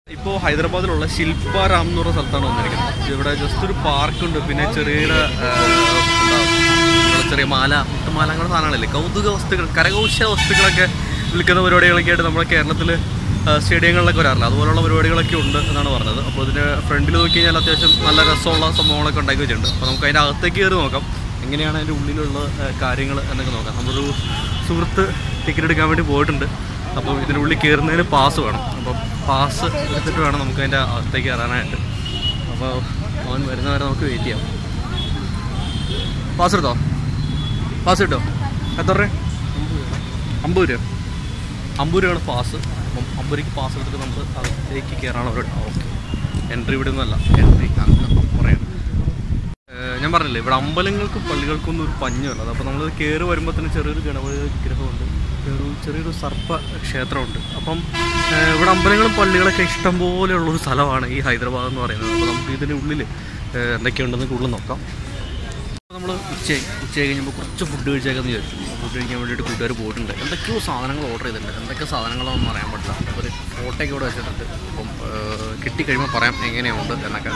ഇപ്പോൾ ഹൈദരാബാദിലുള്ള ശില്പാറാം എന്ന് പറഞ്ഞ സ്ഥലത്താണ് വന്നിരിക്കുന്നത് ഇവിടെ ജസ്റ്റ് ഒരു പാർക്കുണ്ട് പിന്നെ ചെറിയ ആ, എന്താ, ഇവിടെ ചെറിയ മാല മുത്തുമാല അങ്ങനെ സാധനങ്ങളല്ലേ കൗതുക വസ്തുക്കൾ കരകൗശല വസ്തുക്കളൊക്കെ വിൽക്കുന്ന പരിപാടികളൊക്കെ ആയിട്ട് നമ്മുടെ കേരളത്തിൽ സ്റ്റേഡിയങ്ങളിലൊക്കെ വരാറില്ല അതുപോലുള്ള പരിപാടികളൊക്കെ ഉണ്ട് എന്നാണ് പറഞ്ഞത് അപ്പോൾ ഇതിൻ്റെ ഫ്രണ്ടിൽ നോക്കി കഴിഞ്ഞാൽ അത്യാവശ്യം നല്ല രസമുള്ള സംഭവങ്ങളൊക്കെ ഉണ്ടാക്കി വെച്ചിട്ടുണ്ട് അപ്പോൾ നമുക്ക് അതിൻ്റെ അകത്തേക്ക് കയറി നോക്കാം എങ്ങനെയാണ് അതിൻ്റെ ഉള്ളിലുള്ള കാര്യങ്ങൾ എന്നൊക്കെ നോക്കാം നമ്മളൊരു സുഹൃത്ത് ടിക്കറ്റ് എടുക്കാൻ വേണ്ടി പോയിട്ടുണ്ട് അപ്പോൾ ഇതിനുള്ളിൽ കയറുന്നതിന് പാസ് വേണം അപ്പോൾ പാസ് എടുത്തിട്ട് വേണം നമുക്ക് അതിൻ്റെ അകത്തേക്ക് കയറാനായിട്ട് അപ്പോൾ അവൻ വരുന്നവരെ നമുക്ക് വെയിറ്റ് ചെയ്യാം പാസ് എടുത്തോ പാസ് കിട്ടോ എത്ര രൂപ അമ്പത് രൂപ അമ്പത് രൂപയാണ് പാസ് അപ്പം അമ്പത് രൂപയ്ക്ക് പാസ് എടുത്തിട്ട് നമുക്ക് അകത്തേക്ക് കയറാണ് അവർ ഓക്കെ എൻട്രി ഇവിടെ ഒന്നുമല്ല എൻട്രി അങ്ങ് അപ്പുറയാണ് ഏഹ് ഞാൻ പറഞ്ഞില്ലേ ഇവിടെ അമ്പലങ്ങൾക്കും പള്ളികൾക്കൊന്നും ഒരു പഞ്ഞമല്ല അപ്പോൾ നമ്മൾ കയറി വരുമ്പോൾ തന്നെ ചെറിയൊരു ഗണപതി വിഗ്രഹമുണ്ട് ഒരു ചെറിയൊരു സർപ്പ ക്ഷേത്രമുണ്ട് അപ്പം ഏഹ് ഇവിടെ അമ്പലങ്ങളും പള്ളികളൊക്കെ ഇഷ്ടം പോലെയുള്ളൊരു സ്ഥലമാണ് ഈ ഹൈദരാബാദ് എന്ന് പറയുന്നത് അപ്പോൾ നമുക്ക് ഇതിന് ഉള്ളിൽ ഏഹ് എന്തൊക്കെയുണ്ടെന്ന് കൂടുതൽ നോക്കാം നമ്മൾ ഉച്ചയായി ഉച്ചയായി കഴിഞ്ഞപ്പോൾ കുറച്ച് ഫുഡ് കഴിച്ചേക്കെന്ന് വിചാരിച്ചു ഫുഡ് കഴിക്കാൻ വേണ്ടിയിട്ട് കൂട്ടുകാർ പോയിട്ടുണ്ട് എന്തൊക്കെയോ സാധനങ്ങൾ ഓർഡർ ചെയ്തിട്ടുണ്ട് എന്തൊക്കെ സാധനങ്ങളാണെന്ന് പറയാൻ പറ്റില്ല ഒരു ഫോട്ടോയൊക്കെ ഇവിടെ വെച്ചിട്ടുണ്ട് അപ്പം ഏഹ് കിട്ടിക്കഴിയുമ്പോൾ പറയാം എങ്ങനെയുണ്ട് എന്നൊക്കെ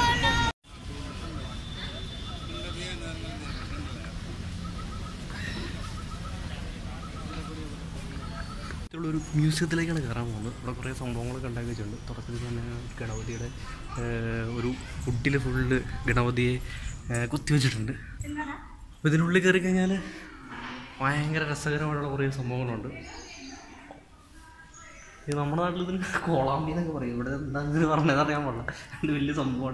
ഒരു മ്യൂസിയത്തിലേക്കാണ് കയറാൻ പോകുന്നത് ഇവിടെ കുറേ സംഭവങ്ങളൊക്കെ ഉണ്ടാക്കി വെച്ചിട്ടുണ്ട് തുടക്കത്തിൽ തന്നെ ഗണപതിയുടെ ഏഹ്, ഒരു ഫുഡിൽ ഫുള്ള് ഗണപതിയെ ഏഹ്, കുത്തിവെച്ചിട്ടുണ്ട് അപ്പോൾ ഇതിനുള്ളിൽ കയറി കഴിഞ്ഞാൽ ഭയങ്കര രസകരമായിട്ടുള്ള കുറേ സംഭവങ്ങളുണ്ട് ഇത് നമ്മുടെ നാട്ടിൽ ഇതിന് കോളാമ്പി എന്നൊക്കെ പറയും ഇവിടെ എന്താ ഇതിന് പറഞ്ഞത് അറിയാൻ പാടില്ല ഇത് വലിയ സംഭവമാണ്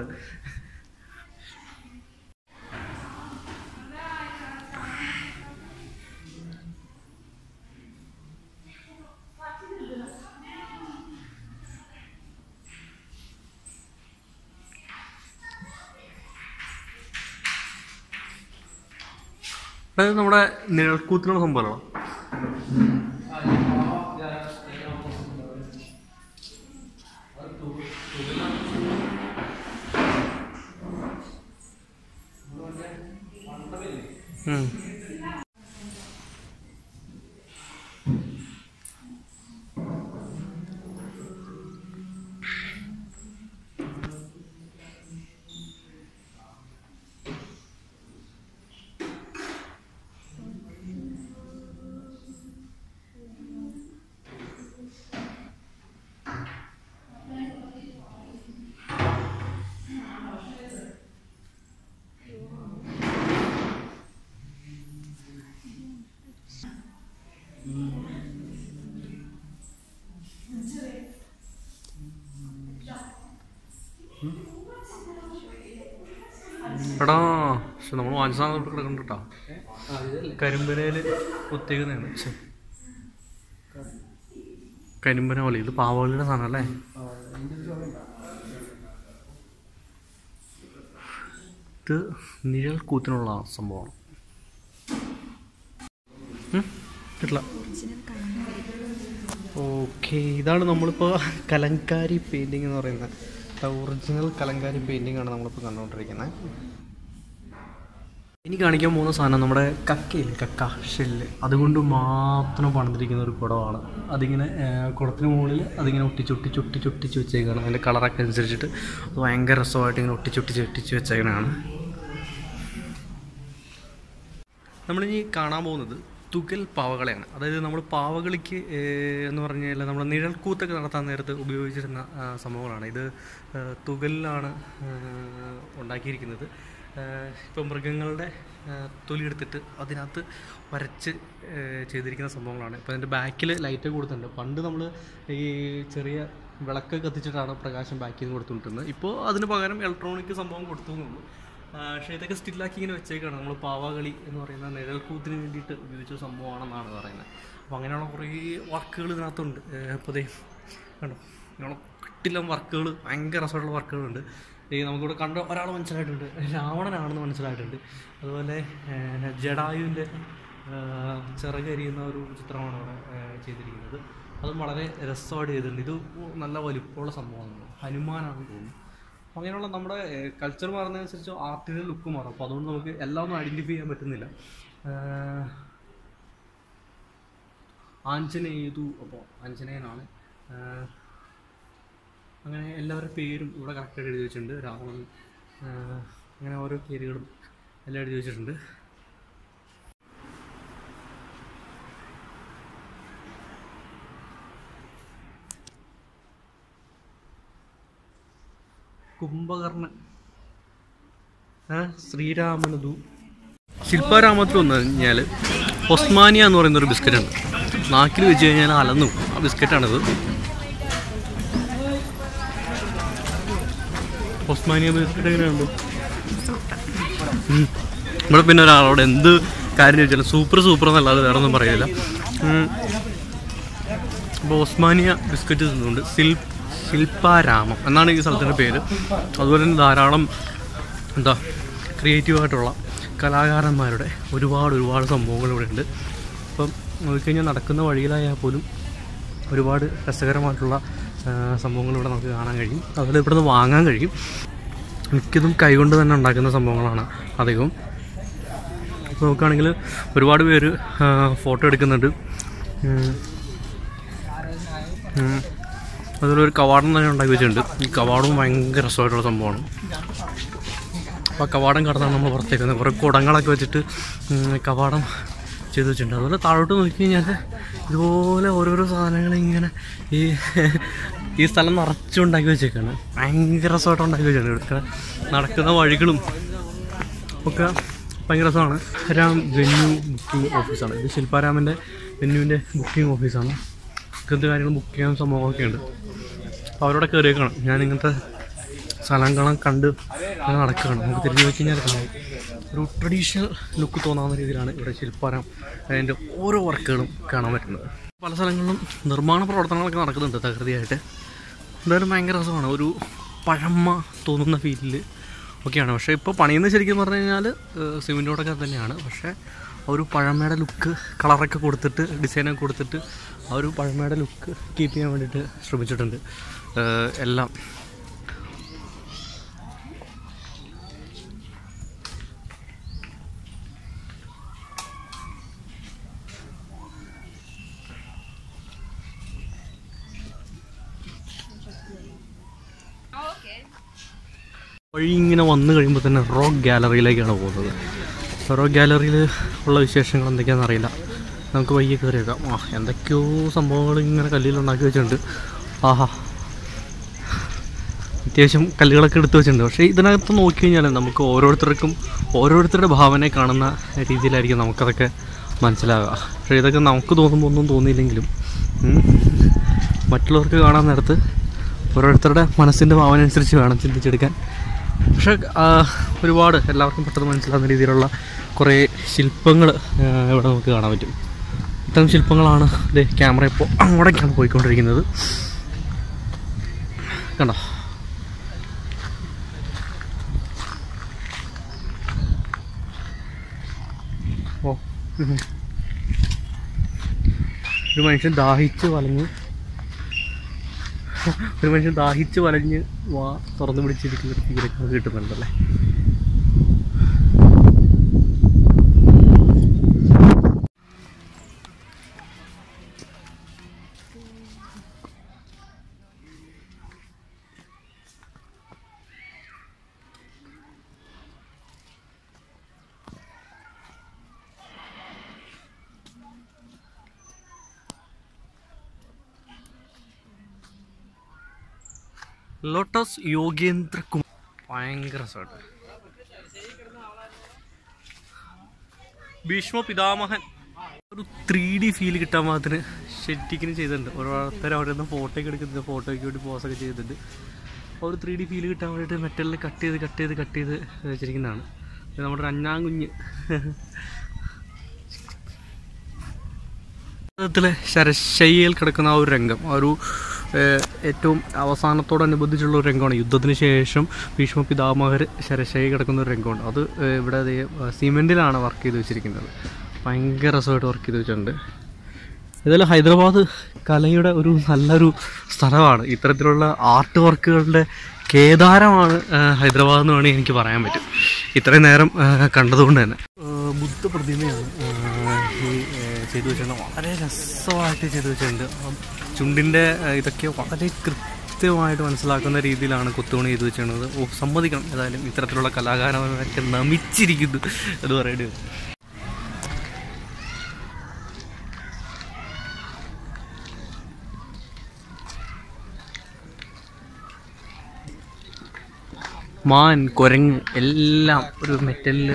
അതായത് നമ്മുടെ നിഴൽക്കൂത്തിനുള്ള സംഭവമാണോ ഉം. എടാ പക്ഷെ നമ്മൾ വാങ്ങിച്ച സാധനം ഇവിടെ കിടക്കുന്നുണ്ട് കേട്ടോ കരിമ്പനയിൽ കുത്തിക്കുന്നതാണ് ഛെ. കരിമ്പന പോലെ ഇത് പാവകളിയുടെ സാധനം അല്ലേ ഇത് നിഴൽ കൂത്തിനുള്ള സംഭവമാണ് ഉം? കിട്ടില്ല ഓക്കെ ഇതാണ് നമ്മളിപ്പോൾ കലങ്കാരി പെയിൻറ്റിങ് എന്ന് പറയുന്നത് ഒറിജിനൽ കലങ്കാരി പെയിൻറ്റിംഗ് ആണ് നമ്മളിപ്പോൾ കണ്ടുകൊണ്ടിരിക്കുന്നത് ഇനി കാണിക്കാൻ പോകുന്ന സാധനം നമ്മുടെ കക്കയില്ലേ കക്ക ഷെല്ല് അതുകൊണ്ട് മാത്രം പണിതിരിക്കുന്ന ഒരു കുടമാണ് അതിങ്ങനെ ആ, കുടത്തിന് മുകളിൽ അതിങ്ങനെ ഒട്ടിച്ചൊട്ടിച്ച് ഒട്ടിച്ച് ഒട്ടിച്ച് വെച്ചേക്കാണ് അതിൻ്റെ കളറൊക്കെ അനുസരിച്ചിട്ട് അത് ഭയങ്കര രസമായിട്ട് ഇങ്ങനെ ഒട്ടിച്ചൊട്ടിച്ച് ഒട്ടിച്ച് വെച്ചേക്കണതാണ് നമ്മളിനി കാണാൻ പോകുന്നത് തുകൽ പാവകളെയാണ് അതായത് നമ്മൾ പാവകളിക്ക് ഏഹ്, എന്ന് പറഞ്ഞു കഴിഞ്ഞാൽ നമ്മൾ നിഴൽക്കൂത്തൊക്കെ നടത്താൻ നേരത്ത് ഉപയോഗിച്ചിരുന്ന ആ, സംഭവങ്ങളാണ് ഇത് ഏഹ്, തുകലിലാണ് ഏഹ്, ഉണ്ടാക്കിയിരിക്കുന്നത് ഏഹ്, ഇപ്പം മൃഗങ്ങളുടെ ഏഹ്, തൊലി എടുത്തിട്ട് അതിനകത്ത് വരച്ച് ഏഹ്, ചെയ്തിരിക്കുന്ന സംഭവങ്ങളാണ് ഇപ്പോൾ അതിൻ്റെ ബാക്കിൽ ലൈറ്റ് കൊടുത്തിട്ടുണ്ട് പണ്ട് നമ്മൾ ഈ ചെറിയ വിളക്ക് കത്തിച്ചിട്ടാണ് പ്രകാശം ബാക്കിൽ നിന്ന് കൊടുത്തുകൊണ്ടിരുന്നത് ഇപ്പോൾ അതിന് പകരം ഇലക്ട്രോണിക് സംഭവം കൊടുത്തു എന്നുള്ളൂ ആ, പക്ഷേ ഇതൊക്കെ സ്റ്റില്ലാക്കി ഇങ്ങനെ വെച്ചേക്കാണ് നമ്മൾ പാവാകളി എന്ന് പറയുന്ന നിഴൽക്കൂത്തിന് വേണ്ടിയിട്ട് ഉപയോഗിച്ച സംഭവമാണെന്നാണ് പറയുന്നത് അപ്പോൾ അങ്ങനെയുള്ള കുറേ വർക്കുകൾ ഇതിനകത്തുണ്ട് അപ്പോൾ ദേ കണ്ടോ ഇങ്ങനെ കിട്ടില്ല വർക്കുകൾ ഭയങ്കര രസമുള്ള വർക്കുകളുണ്ട് ഈ നമുക്കിവിടെ കണ്ട ഒരാൾ മനസ്സിലായിട്ടുണ്ട് രാവണനാണെന്ന് മനസ്സിലായിട്ടുണ്ട് അതുപോലെ ഏഹ്, ജടായുവിൻ്റെ ഏഹ്, ചിറകരിയുന്ന ഒരു ചിത്രമാണ് അവിടെ ഏഹ്, ചെയ്തിരിക്കുന്നത് അതും വളരെ രസമായിട്ട് ചെയ്തിട്ടുണ്ട് ഇത് നല്ല വലിപ്പമുള്ള സംഭവമാണ് ഹനുമാനാണെന്ന് തോന്നുന്നു അപ്പോൾ അങ്ങനെയുള്ള നമ്മുടെ കൾച്ചർ മാറുന്നതനുസരിച്ച് ആർട്ടിൻ്റെ ലുക്ക് മാറും അപ്പോൾ അതുകൊണ്ട് നമുക്ക് എല്ലാം ഒന്നും ഐഡൻറ്റിഫൈ ചെയ്യാൻ പറ്റുന്നില്ല ഏഹ് ആഞ്ജനേയതു അപ്പോൾ ആഞ്ജനേയനാണ് ഏഹ് അങ്ങനെ എല്ലാവരുടെ പേരും ഇവിടെ കറക്റ്റായിട്ട് എഴുതി വെച്ചിട്ടുണ്ട് രാവണൻ ആ, അങ്ങനെ ഓരോ പേരുകളും എല്ലാം എഴുതി വെച്ചിട്ടുണ്ട് കുംഭകർണൻ ആ, ശ്രീരാമനതു ശില്പാരാമത്തിൽ വന്നു കഴിഞ്ഞാൽ ഒസ്മാനിയ എന്ന് പറയുന്ന ഒരു ബിസ്ക്കറ്റ് ഉണ്ട് നാക്കിൽ വെച്ച് കഴിഞ്ഞാൽ അലന്നു പോകും. ആ ബിസ്ക്കറ്റാണിത് ഒസ്മാനിയ ബിസ്ക്കറ്റ് എങ്ങനെയുണ്ട് ഉം. ഇവിടെ പിന്നെ ഒരാളോട് എന്ത് കാര്യം ചോദിച്ചാലും സൂപ്പർ സൂപ്പർ എന്നല്ലാതെ വേറെ ഒന്നും പറയില്ല അപ്പോൾ ഒസ്മാനിയ ബിസ്ക്കറ്റ് തിന്നുണ്ട് ശിൽ ശില്പാരാമം എന്നാണ് ഈ സ്ഥലത്തിൻ്റെ പേര് അതുപോലെ തന്നെ ധാരാളം എന്താ ക്രിയേറ്റീവായിട്ടുള്ള കലാകാരന്മാരുടെ ഒരുപാട് ഒരുപാട് സംഭവങ്ങൾ ഇവിടെ ഉണ്ട് അപ്പം നോക്കിക്കഴിഞ്ഞാൽ നടക്കുന്ന വഴിയിലായാൽ പോലും ഒരുപാട് രസകരമായിട്ടുള്ള ആ, സംഭവങ്ങൾ ഇവിടെ നമുക്ക് കാണാൻ കഴിയും അതുപോലെ ഇവിടെ നിന്ന് വാങ്ങാൻ കഴിയും മിക്കതും കൈകൊണ്ട് തന്നെ ഉണ്ടാക്കുന്ന സംഭവങ്ങളാണ് അധികവും ഇപ്പോൾ നോക്കുകയാണെങ്കിൽ ഒരുപാട് പേര് ആ, ഫോട്ടോ എടുക്കുന്നുണ്ട് ഉം. ഉം. അതുപോലെ ഒരു കവാടം തന്നെ ഉണ്ടാക്കി വെച്ചിട്ടുണ്ട് ഈ കവാടവും ഭയങ്കര രസമായിട്ടുള്ള സംഭവമാണ് അപ്പോൾ ആ കവാടം കടന്നാണ് നമ്മൾ പുറത്തേക്ക് വന്നത് കുറേ കുടങ്ങളൊക്കെ വെച്ചിട്ട് ഉം, കവാടം ചെയ്ത് വെച്ചിട്ടുണ്ട് അതുപോലെ താഴോട്ട് നോക്കി കഴിഞ്ഞാൽ ഇതുപോലെ ഓരോരോ സാധനങ്ങൾ ഇങ്ങനെ ഈ ഈ സ്ഥലം നിറച്ചുണ്ടാക്കി വെച്ചേക്കാണ് ഭയങ്കര രസമായിട്ട് ഉണ്ടാക്കി വെച്ചിട്ടുണ്ട് ഇവിടെ നടക്കുന്ന വഴികളും ഒക്കെ ഭയങ്കര രസമാണ് രാം വെന്യൂ ബുക്കിംഗ് ഓഫീസാണ് ഇത് ശില്പാരാമൻ്റെ വെന്യൂവിൻ്റെ ബുക്കിംഗ് ഓഫീസാണ് ഇങ്ങനത്തെ കാര്യങ്ങൾ ബുക്ക് ചെയ്യാൻ സംഭവമൊക്കെ ഉണ്ട് അപ്പോൾ അവരോടെ കയറിയേക്കാണ് ഞാൻ ഇങ്ങനത്തെ സ്ഥലം കാണാൻ കണ്ട് അങ്ങനെ നടക്കുകയാണ് നമുക്ക് തിരിഞ്ഞു നോക്കി കഴിഞ്ഞാൽ കാണാം ഒരു ട്രഡീഷണൽ ലുക്ക് തോന്നാവുന്ന രീതിയിലാണ് ഇവിടെ ശില്പാരം അതിൻ്റെ ഓരോ വർക്കുകളും കാണാൻ പറ്റുന്നത് പല സ്ഥലങ്ങളിലും നിർമ്മാണ പ്രവർത്തനങ്ങളൊക്കെ നടക്കുന്നുണ്ട് തകൃതിയായിട്ട് എന്തായാലും ഭയങ്കര രസമാണ് ഒരു പഴമ തോന്നുന്ന ഫീലിൽ ഒക്കെയാണ് പക്ഷേ ഇപ്പോൾ പണിയുന്നത് ശരിക്കും പറഞ്ഞു കഴിഞ്ഞാൽ സിമെൻറ്റോടൊക്കെ തന്നെയാണ് പക്ഷേ ആ ഒരു പഴമയുടെ ലുക്ക് കളറൊക്കെ കൊടുത്തിട്ട് ഡിസൈനൊക്കെ കൊടുത്തിട്ട് ആ ഒരു പഴമയുടെ ലുക്ക് കീപ്പ് ചെയ്യാൻ വേണ്ടിയിട്ട് ശ്രമിച്ചിട്ടുണ്ട് ഏഹ് എല്ലാം വഴി ഇങ്ങനെ വന്നു കഴിയുമ്പോൾ തന്നെ റോക്ക് ഗാലറിയിലേക്കാണ് പോകുന്നത് റോക്ക് ഗാലറിയിൽ ഉള്ള വിശേഷങ്ങൾ എന്തൊക്കെയാണെന്ന് അറിയില്ല നമുക്ക് വയ്യ കയറിയേക്കാം ആ എന്തൊക്കെയോ സംഭവങ്ങൾ ഇങ്ങനെ കല്ലിൽ ഉണ്ടാക്കി വെച്ചിട്ടുണ്ട് ആഹാ അത്യാവശ്യം കല്ലുകളൊക്കെ എടുത്തു വെച്ചിട്ടുണ്ട് പക്ഷേ ഇതിനകത്ത് നോക്കി കഴിഞ്ഞാൽ നമുക്ക് ഓരോരുത്തർക്കും ഓരോരുത്തരുടെ ഭാവനയെ കാണുന്ന രീതിയിലായിരിക്കും നമുക്കതൊക്കെ മനസ്സിലാവുക പക്ഷേ ഇതൊക്കെ നമുക്ക് തോന്നുമ്പോൾ ഒന്നും തോന്നിയില്ലെങ്കിലും ഉം, മറ്റുള്ളവർക്ക് കാണാൻ നേരത്ത് ഓരോരുത്തരുടെ മനസ്സിൻ്റെ ഭാവന അനുസരിച്ച് വേണം ചിന്തിച്ചെടുക്കാൻ പക്ഷേ ആ, ഒരുപാട് എല്ലാവർക്കും പെട്ടെന്ന് മനസ്സിലാവുന്ന രീതിയിലുള്ള കുറേ ശില്പങ്ങൾ ഇവിടെ നമുക്ക് കാണാൻ പറ്റും ഇത്തരം ശില്പങ്ങളാണ് ഇത് ക്യാമറ ഇപ്പോൾ അങ്ങോട്ടേക്കാണ് പോയിക്കൊണ്ടിരിക്കുന്നത് കണ്ടോ ഓ ഉം. ഒരു മനുഷ്യൻ ദാഹിച്ച് വലഞ്ഞ് ഒരു മനുഷ്യൻ ദാഹിച്ച് വലഞ്ഞ് വാ തുറന്നു പിടിച്ചിരിക്കുന്ന ഒരു ഫീലൊക്കെ നമുക്ക് കിട്ടുന്നുണ്ടല്ലേ ലോട്ടസ് യോഗേന്ദ്ര കുമാർ ഭയങ്കര രസമായിട്ട് ഭീഷ്മ പിതാമഹൻ ഒരു ത്രീ ഡി ഫീൽ കിട്ടാൻ മാത്രത്തിന് ഷെറ്റിക്കിന് ചെയ്തിട്ടുണ്ട് ഓരോരുത്തർ അവരുടെ ഫോട്ടോയൊക്കെ എടുക്കുന്നത് ഫോട്ടോയ്ക്ക് വേണ്ടി പോസൊക്കെ ചെയ്തിട്ടുണ്ട് ആ ഒരു ത്രീ ഡി ഫീൽ കിട്ടാൻ വേണ്ടിയിട്ട് മെറ്റലിൽ കട്ട് ചെയ്ത് കട്ട് ചെയ്ത് കട്ട് ചെയ്ത് വെച്ചിരിക്കുന്നതാണ് ഇത് നമ്മുടെ ഒരു അഞ്ഞാങ്കുഞ്ഞ് ത്തിലെ ശരശയ്യയിൽ കിടക്കുന്ന ആ ഒരു രംഗം ആ ഒരു ഏഹ്, ഏറ്റവും അവസാനത്തോടനുബന്ധിച്ചുള്ള ഒരു രംഗമാണ് യുദ്ധത്തിന് ശേഷം ഭീഷ്മ പിതാമഹർ ശരശയ്യ കിടക്കുന്ന ഒരു രംഗമുണ്ട് അത് ഏഹ്, ഇവിടെ ദേ, ഏഹ്, സിമെൻറ്റിലാണ് വർക്ക് ചെയ്ത് വെച്ചിരിക്കുന്നത് ഭയങ്കര രസമായിട്ട് വർക്ക് ചെയ്ത് വെച്ചിട്ടുണ്ട് ഏതായാലും ഹൈദരാബാദ് കലയുടെ ഒരു നല്ലൊരു സ്ഥലമാണ് ഇത്തരത്തിലുള്ള ആർട്ട് വർക്കുകളുടെ കേദാരമാണ് ഏഹ്, ഹൈദരാബാദ് എന്ന് വേണമെങ്കിൽ എനിക്ക് പറയാൻ പറ്റും ഇത്രയും നേരം ഏഹ്, കണ്ടതുകൊണ്ട് തന്നെ ഏഹ്, ബുദ്ധ പ്രതിമയാണ് ഏഹ്, ഈ ഏഹ്, ചെയ്തു വെച്ചിട്ടുണ്ട് വളരെ രസമായിട്ട് ചെയ്തു വെച്ചിട്ടുണ്ട് അപ്പം ചുണ്ടിൻ്റെ ഏഹ്, ഇതൊക്കെ വളരെ കൃത്യമായിട്ട് മനസ്സിലാക്കുന്ന രീതിയിലാണ് കൊത്തുപണി ചെയ്ത് വെച്ചിരുന്നത് ഓ സമ്മതിക്കണം ഏതായാലും ഇത്തരത്തിലുള്ള കലാകാരന്മാരൊക്കെ നമിച്ചിരിക്കുന്നു എന്ന് പറയേണ്ടി വരും മാൻ കുരങ്ങ് എല്ലാം ഒരു മെറ്റലിൽ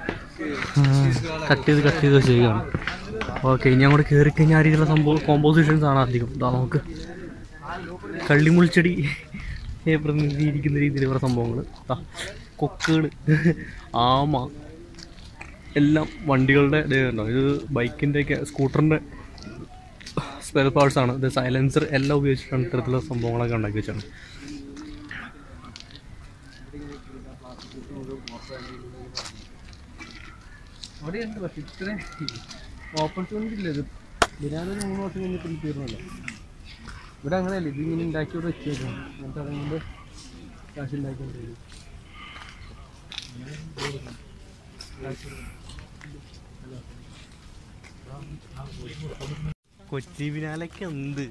കട്ട് ചെയ്ത് കട്ട് ചെയ്ത് വെച്ചേക്കാണ് ഓക്കെ ഇനി അങ്ങോട്ട് കയറി കഴിഞ്ഞാൽ ആ രീതിയിലുള്ള സംഭവം കോമ്പോസിഷൻസ് ആണ് അധികം ഇതാ നമുക്ക് കള്ളിമുൾച്ചെടി പ്രതിനിധീകരിക്കുന്ന രീതിയിൽ ഇവരുടെ സംഭവങ്ങൾ കൊക്കുകൾ ആമ എല്ലാം വണ്ടികളുടെ ഇത് കണ്ടോ ഇത് ബൈക്കിൻ്റെയൊക്കെ സ്കൂട്ടറിൻ്റെ സ്പെയർ പാർട്സ് ആണ് ഇത് സൈലൻസർ എല്ലാം ഉപയോഗിച്ചിട്ടാണ് ഇത്തരത്തിലുള്ള സംഭവങ്ങളൊക്കെ ഉണ്ടാക്കി വെച്ചാണ് അവിടെയുണ്ട് പക്ഷെ ഇത്ര ഓപ്പർച്യൂണിറ്റി ഇല്ല ഇത് ഇതിനകത്ത് മൂന്ന് വർഷം കഴിഞ്ഞിട്ട് തീർന്നല്ലോ ഇവിടെ അങ്ങനെയല്ല ഇത് ഇങ്ങനെ ഉണ്ടാക്കി ഇവിടെ വെച്ചേക്കാം എന്നിട്ട് അതുകൊണ്ട് കാശ് ഉണ്ടാക്കിക്കൊണ്ടിരിക്കും കൊച്ചി ബിനാലൊക്കെ എന്ത്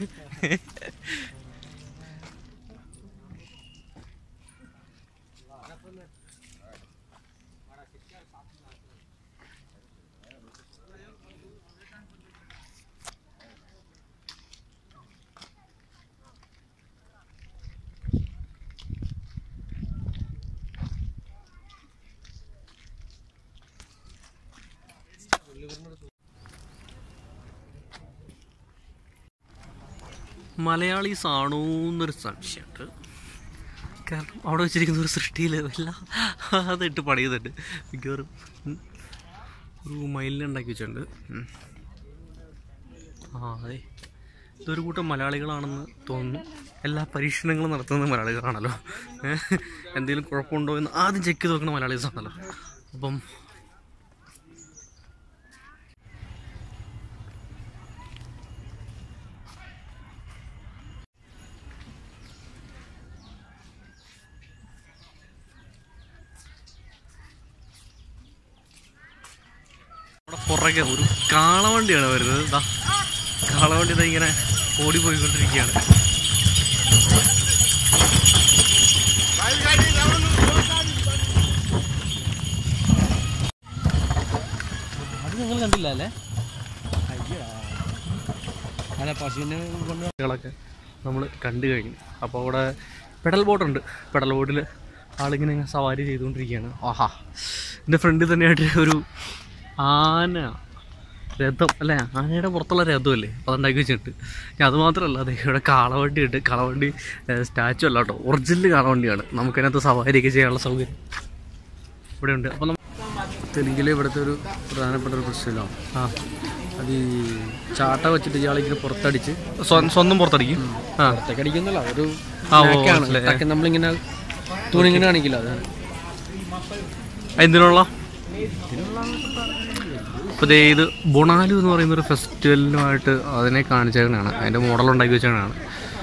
മലയാളീസ് ആണോ എന്നൊരു സംശയമുണ്ട് കാരണം അവിടെ വെച്ചിരിക്കുന്ന ഒരു സൃഷ്ടിയിൽ എല്ലാം അതിട്ട് പണിയുന്നുണ്ട് മിക്കവാറും ഉം. ഒരു മയിലിനുണ്ടാക്കി വെച്ചിട്ടുണ്ട് ഉം. ആ അതെ ഇതൊരു കൂട്ടം മലയാളികളാണെന്ന് തോന്നുന്നു എല്ലാ പരീക്ഷണങ്ങളും നടത്തുന്നത് മലയാളികളാണല്ലോ ഏഹ്. എന്തെങ്കിലും കുഴപ്പമുണ്ടോ എന്ന് ആദ്യം ചെക്ക് ചെയ്ത് നോക്കുന്ന മലയാളീസ് ആണല്ലോ അപ്പം അവിടെ പുറകെ ഒരു കാളവണ്ടിയാണ് വരുന്നത് ദാ കാളവണ്ടി ഇതാ ഇങ്ങനെ ഓടി പോയിക്കൊണ്ടിരിക്കുകയാണ് അത് നിങ്ങൾ കണ്ടില്ല അല്ലേ അല്ല പശുവിനെ കൊണ്ട് കളൊക്കെ നമ്മൾ കണ്ടു കഴിഞ്ഞു അപ്പോൾ അവിടെ പെഡൽ ബോട്ടുണ്ട് പെഡൽ ബോട്ടിൽ ആളിങ്ങനെ ഇങ്ങനെ സവാരി ചെയ്തുകൊണ്ടിരിക്കുകയാണ് ആഹാ എൻ്റെ ഫ്രണ്ടിൽ തന്നെയായിട്ട് ഒരു ആന രഥം അല്ലേ ആനയുടെ പുറത്തുള്ള രഥമല്ലേ അപ്പോൾ അതുണ്ടാക്കി വെച്ചിട്ടുണ്ട് ഞാൻ അത് മാത്രമല്ല അതെ ഇവിടെ കാളവണ്ടി ഉണ്ട് കാളവണ്ടി സ്റ്റാച്ചു അല്ല കേട്ടോ ഒറിജിനൽ കാളവണ്ടിയാണ് നമുക്കതിനകത്ത് സവാരിയൊക്കെ ചെയ്യാനുള്ള സൗകര്യം ഇവിടെ ഉണ്ട് അപ്പോൾ നമ്മൾ തെലുങ്കിലെ ഇവിടുത്തെ ഒരു പ്രധാനപ്പെട്ട ഒരു പ്രശ്നമില്ല ആ അത് ഈ ചാട്ട വെച്ചിട്ട് ഇയാളിങ്ങനെ പുറത്തടിച്ച് സ്വ- സ്വന്തം പുറത്തടിക്കും ആ പുറത്തേക്ക് അടിക്കുന്നില്ല ഒരു ആ, ഓ, നാക്കാണ്. മനസ്സിലായി. ടക്ക് നമ്മളിങ്ങനെ തൂണിങ്ങനെ കാണിക്കില്ല അത് എന്തിനുള്ള അപ്പോൾ ദേ ഇത് ബൊണാലു എന്ന് പറയുന്ന ഒരു ഫെസ്റ്റിവലിനുമായിട്ട് അതിനെ കാണിച്ചേക്കണാണ് അതിൻ്റെ മോഡൽ ഉണ്ടാക്കി വെച്ചേക്കണാണ്